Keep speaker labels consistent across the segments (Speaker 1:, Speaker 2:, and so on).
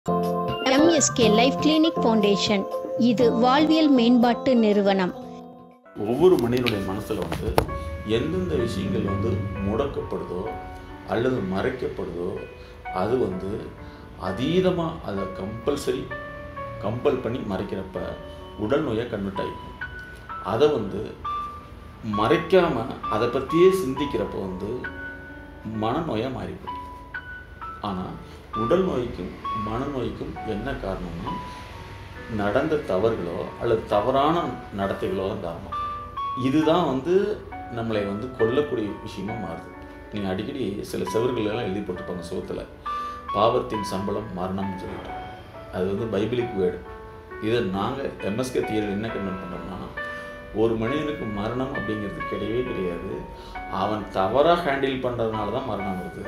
Speaker 1: MSK life clinic foundation இது வாழ்வியல் மேம்பாட்டு நிறுவனம்
Speaker 2: ஒவ்வொரு மனிதனுடைய மனசில் வந்து எந்தெந்த விஷயங்கள் வந்து முடக்கப்படுதோ அல்லது மறைக்கப்படுதோ அது வந்து அதீதமாக அதை கம்பல்சரி கம்பல் பண்ணி மறைக்கிறப்ப உடல் நோயாக கன்வெர்ட் ஆகிக்கும் அதை வந்து மறைக்காமல் அதை பற்றியே சிந்திக்கிறப்ப வந்து மனநோயாக மாறிப்போம் ஆனால் உடல் நோய்க்கும் மனநோய்க்கும் என்ன காரணம்னா நடந்த தவறுகளோ அல்லது தவறான நடத்தைகளோ தான் காரணம் இதுதான் வந்து நம்மளை வந்து கொல்லக்கூடிய விஷயமா மாறுது நீங்கள் அடிக்கடி சில செவர்கள் எல்லாம் எழுதி போட்டிருப்பாங்க சுகத்தில் பாவத்தின் சம்பளம் மரணம்னு சொல்லிட்டு அது வந்து பைபிளிக் வேர்டு இதை நாங்கள் எம்எஸ்கே தியரில் என்ன கன்வெர்ட் பண்ணோம்னா ஒரு மனிதனுக்கு மரணம் அப்படிங்கிறது கிடையவே கிடையாது அவன் தவறாக ஹேண்டில் பண்ணுறதுனால தான் மரணம் வருது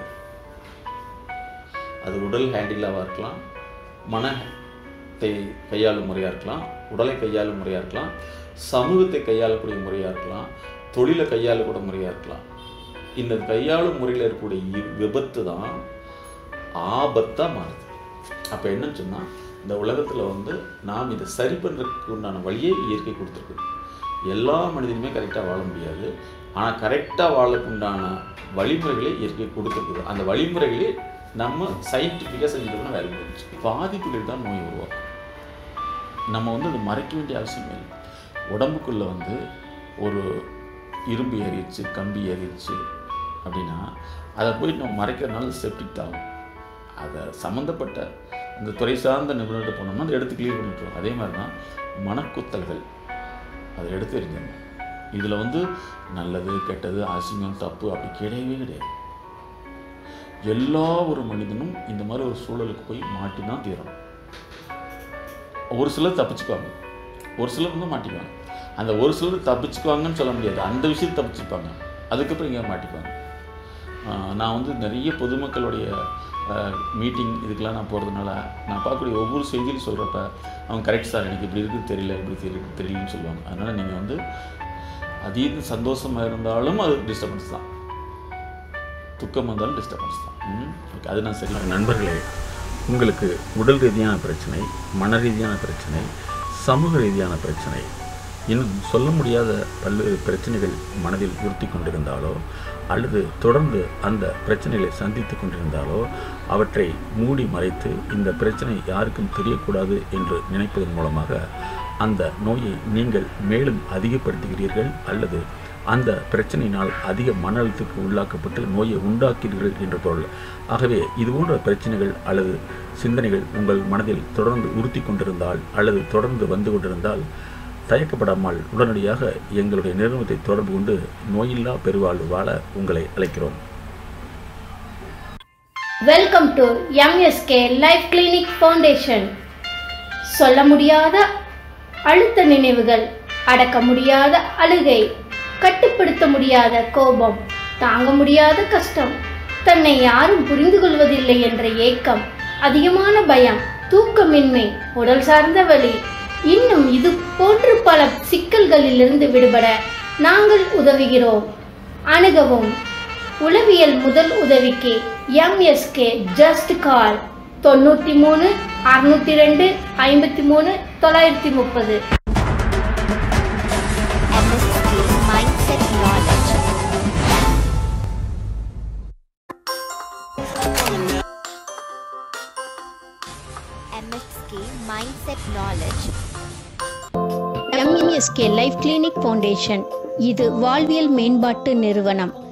Speaker 2: அது உடல் ஹேண்டிலாக இருக்கலாம் மனத்தை கையாளும் முறையாக இருக்கலாம் உடலை கையாளும் முறையாக இருக்கலாம் சமூகத்தை கையாளக்கூடிய முறையாக இருக்கலாம் தொழிலை கையாளக்கூடிய முறையாக இருக்கலாம் இந்த கையாளும் முறையில் இருக்கக்கூடிய இவ் விபத்து தான் ஆபத்தாக மாறுது அப்போ என்னன்னு சொன்னால் இந்த உலகத்தில் வந்து நாம் இதை சரி பண்ணுறதுக்கு உண்டான வழியை இயற்கை கொடுத்துருக்குது எல்லா மனிதனுமே கரெக்டாக வாழ முடியாது ஆனால் கரெக்டாக வாழக்குண்டான வழிமுறைகளை இயற்கை கொடுத்துருக்குது அந்த வழிமுறைகளே நம்ம சயின்டிஃபிக்காக செஞ்சுட்டோம்னா வேலை முடிஞ்சு பாதிப்புகள் தான் நோய் உருவாக்கும் நம்ம வந்து அதை மறைக்க வேண்டிய அவசியமே இல்லை உடம்புக்குள்ளே வந்து ஒரு இரும்பு ஏறிடுச்சு கம்பி ஏறிடுச்சு அப்படின்னா அதை போய் நம்ம மறைக்கிறதுனால செப்டிக் ஆகும் அதை சம்மந்தப்பட்ட அந்த துறை சார்ந்த நிபுணர்கிட்ட போனோம்னா அதை எடுத்து கிளியர் பண்ணிட்டுருவோம் அதே மாதிரி தான் மனக்குத்தல்கள் அதை எடுத்து எறிஞ்சிடணும் இதில் வந்து நல்லது கெட்டது அசிங்கம் தப்பு அப்படி கிடையவே கிடையாது எல்லா ஒரு மனிதனும் இந்த மாதிரி ஒரு சூழலுக்கு போய் மாட்டி தான் தீரணும் ஒரு சிலர் தப்பிச்சுக்குவாங்க ஒரு சிலர் வந்து மாட்டிக்குவாங்க அந்த ஒரு சிலர் தப்பிச்சுக்குவாங்கன்னு சொல்ல முடியாது அந்த விஷயத்தை தப்பிச்சுப்பாங்க அதுக்கப்புறம் இங்கே மாட்டிக்குவாங்க ஆஹ் நான் வந்து நிறைய பொதுமக்களுடைய மீட்டிங் இதுக்கெல்லாம் நான் போகிறதுனால நான் பார்க்கக்கூடிய ஒவ்வொரு செய்தியும் சொல்கிறப்ப அவங்க கரெக்ட் சார் எனக்கு இப்படி இருக்குது தெரியல இப்படி தெரியல தெரியலன்னு சொல்லுவாங்க அதனால் நீங்கள் வந்து அதீத சந்தோஷமாக இருந்தாலும் அது டிஸ்டர்பன்ஸ் தான் துக்கம் வந்தாலும் டிஸ்டர்பன்ஸ் தான் ஓகே அது நான் சரி நண்பர்களே உங்களுக்கு உடல் ரீதியான பிரச்சனை மன ரீதியான பிரச்சனை சமூக ரீதியான பிரச்சனை இன்னும் சொல்ல முடியாத பல்வேறு பிரச்சனைகள் மனதில் உறுத்தி கொண்டிருந்தாலோ அல்லது தொடர்ந்து அந்த பிரச்சனைகளை சந்தித்து கொண்டிருந்தாலோ அவற்றை மூடி மறைத்து இந்த பிரச்சனை யாருக்கும் தெரியக்கூடாது என்று நினைப்பதன் மூலமாக அந்த நோயை நீங்கள் மேலும் அதிகப்படுத்துகிறீர்கள் அல்லது அந்த பிரச்சனையினால் அதிக மன அழுத்தத்துக்கு உள்ளாக்கப்பட்டு நோயை உண்டாக்கிறீர்கள் என்ற பொருள் ஆகவே இது போன்ற பிரச்சனைகள் அல்லது சிந்தனைகள் உங்கள் மனதில் தொடர்ந்து உறுத்தி கொண்டிருந்தால் அல்லது தொடர்ந்து வந்து கொண்டிருந்தால் தயக்கப்படாமல் உடனடியாக எங்களுடைய நிறுவனத்தை தொடர்பு கொண்டு நோயில்லா பெருவாழ்வு வாழ உங்களை அழைக்கிறோம்
Speaker 1: welcome to MSK life clinic foundation சொல்ல முடியாத அழுத்த நினைவுகள் அடக்க முடியாத அழுகை கட்டுப்படுத்த முடியாத கோபம் தாங்க முடியாத கஷ்டம் தன்னை யாரும் புரிந்து கொள்வதில்லை என்ற ஏக்கம் அதிகமான பயம் தூக்கமின்மை உடல் சார்ந்த வலி இன்னும் இது போன்று பல சிக்கல்களிலிருந்து விடுபட நாங்கள் உதவுகிறோம் அணுகவும் உளவியல் முதல் உதவிக்கு எம்எஸ்கே ஜஸ்ட் கால் தொண்ணூற்றி மூணு அறுநூத்தி ரெண்டு ஐம்பத்தி மூணு தொள்ளாயிரத்தி முப்பது
Speaker 3: MSK Mindset Knowledge. MSK Mindset Knowledge.
Speaker 1: MSK life clinic foundation இது வாழ்வியல் மேம்பாட்டு நிறுவனம்